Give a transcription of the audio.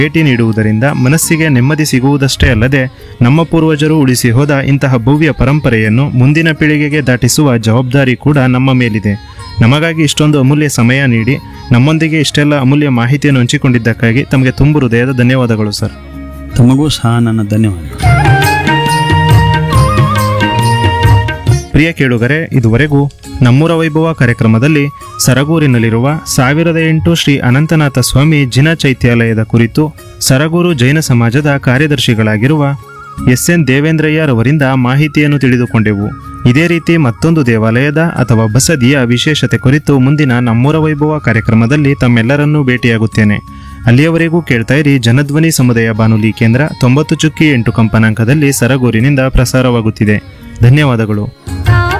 ಭೇಟಿ ನೀಡುವುದರಿಂದ ಮನಸ್ಸಿಗೆ ನೆಮ್ಮದಿ ಸಿಗುವುದಷ್ಟೇ ಅಲ್ಲದೆ ನಮ್ಮ ಪೂರ್ವಜರು ಉಳಿಸಿ ಹೋದ ಇಂತಹ ಭವ್ಯ ಪರಂಪರೆಯನ್ನು ಮುಂದಿನ ಪೀಳಿಗೆಗೆ ದಾಟಿಸುವ ಜವಾಬ್ದಾರಿ ಕೂಡ ನಮ್ಮ ಮೇಲಿದೆ ನಮಗಾಗಿ ಇಷ್ಟೊಂದು ಅಮೂಲ್ಯ ಸಮಯ ನೀಡಿ ನಮ್ಮೊಂದಿಗೆ ಇಷ್ಟೆಲ್ಲ ಅಮೂಲ್ಯ ಮಾಹಿತಿಯನ್ನು ಹಂಚಿಕೊಂಡಿದ್ದಕ್ಕಾಗಿ ತಮಗೆ ತುಂಬು ಹೃದಯದ ಧನ್ಯವಾದಗಳು ಸರ್ ತಮಗೂ ಸಹ ನನ್ನ ಧನ್ಯವಾದಗಳು ಪ್ರಿಯ ಕೇಳುಗರೆ ಇದುವರೆಗೂ ನಮ್ಮೂರ ವೈಭವ ಕಾರ್ಯಕ್ರಮದಲ್ಲಿ ಸರಗೂರಿನಲ್ಲಿರುವ ಸಾವಿರದ ಎಂಟು ಶ್ರೀ ಅನಂತನಾಥ ಸ್ವಾಮಿ ಜಿನ ಚೈತ್ಯಾಲಯದ ಕುರಿತು ಸರಗೂರು ಜೈನ ಸಮಾಜದ ಕಾರ್ಯದರ್ಶಿಗಳಾಗಿರುವ ಎಸ್ ಎನ್ ದೇವೇಂದ್ರಯ್ಯರವರಿಂದ ಮಾಹಿತಿಯನ್ನು ತಿಳಿದುಕೊಂಡೆವು ಇದೇ ರೀತಿ ಮತ್ತೊಂದು ದೇವಾಲಯದ ಅಥವಾ ಬಸದಿಯ ವಿಶೇಷತೆ ಕುರಿತು ಮುಂದಿನ ನಮ್ಮೂರ ವೈಭವ ಕಾರ್ಯಕ್ರಮದಲ್ಲಿ ತಮ್ಮೆಲ್ಲರನ್ನೂ ಭೇಟಿಯಾಗುತ್ತೇನೆ ಅಲ್ಲಿಯವರೆಗೂ ಕೇಳ್ತಾ ಇರಿ ಜನಧ್ವನಿ ಸಮುದಾಯ ಬಾನುಲಿ ಕೇಂದ್ರ ತೊಂಬತ್ತು ಚುಕ್ಕಿ ಎಂಟು ಕಂಪನಾಂಕದಲ್ಲಿ ಸರಗೂರಿನಿಂದ ಪ್ರಸಾರವಾಗುತ್ತಿದೆ ಧನ್ಯವಾದಗಳು ಆ